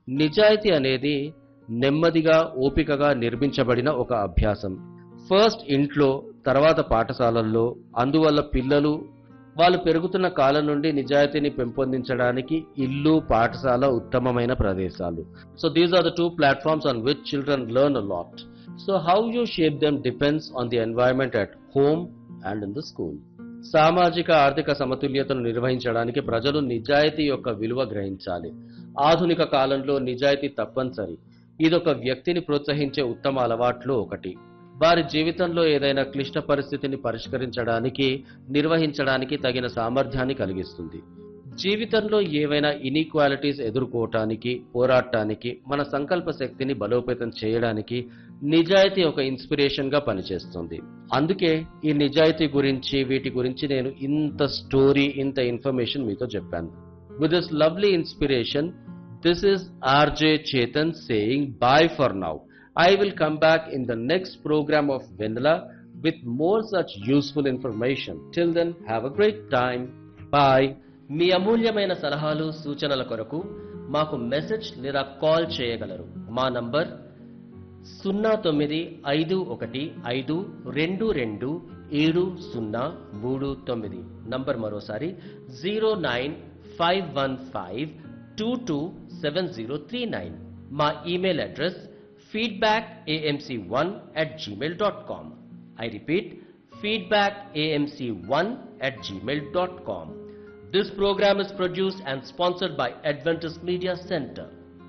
నిజాయితీ అనేది నెమ్మదిగా ఓపికగా నిర్మించబడిన ఒక అభ్యాసం ఫస్ట్ ఇంట్లో తర్వాత పాఠశాలల్లో అందువల్ల పిల్లలు వాళ్ళు పెరుగుతున్న కాలం నుండి నిజాయితీని పెంపొందించడానికి ఇల్లు పాఠశాల ఉత్తమమైన ప్రదేశాలు so these are the two platforms on which children learn a lot so how you shape them depends on the environment at home and in the school సామాజిక ఆర్థిక సమతుల్యతను నిర్వహించడానికి ప్రజలు నిజాయితీ యొక్క విలువ గ్రహించాలి ఆధునిక కాలంలో నిజాయితీ తప్పనిసరి ఇదొక వ్యక్తిని ప్రోత్సహించే ఉత్తమ అలవాట్లో ఒకటి వారి జీవితంలో ఏదైనా క్లిష్ట పరిస్థితిని పరిష్కరించడానికి నిర్వహించడానికి తగిన సామర్థ్యాన్ని కలిగిస్తుంది జీవితంలో ఏవైనా ఇనీక్వాలిటీస్ ఎదుర్కోవటానికి పోరాటానికి మన సంకల్ప శక్తిని బలోపేతం చేయడానికి నిజాయితీ ఒక ఇన్స్పిరేషన్ గా పనిచేస్తుంది అందుకే ఈ నిజాయితీ గురించి వీటి గురించి నేను ఇంత స్టోరీ ఇంత ఇన్ఫర్మేషన్ మీతో చెప్పాను with this lovely inspiration this is RJ Chetan saying bye for now I will come back in the next program of Vanilla with more such useful information. Till then, have a great time. Bye. మీ అమూల్యమైన సలహాలు సూచనల కొరకు మాకు message లేదా call చేయగలరు మా number సున్నా తొమ్మిది ఐదు ఒకటి ఐదు రెండు రెండు ఏడు సున్నా మూడు తొమ్మిది నంబర్ మరోసారి zero nine five one five two two seven zero three nine మా email address feedback AMC one at Gmail dot com I repeat feedback AMC one at gmail.com. This program is produced and sponsored by Adventist Media Center.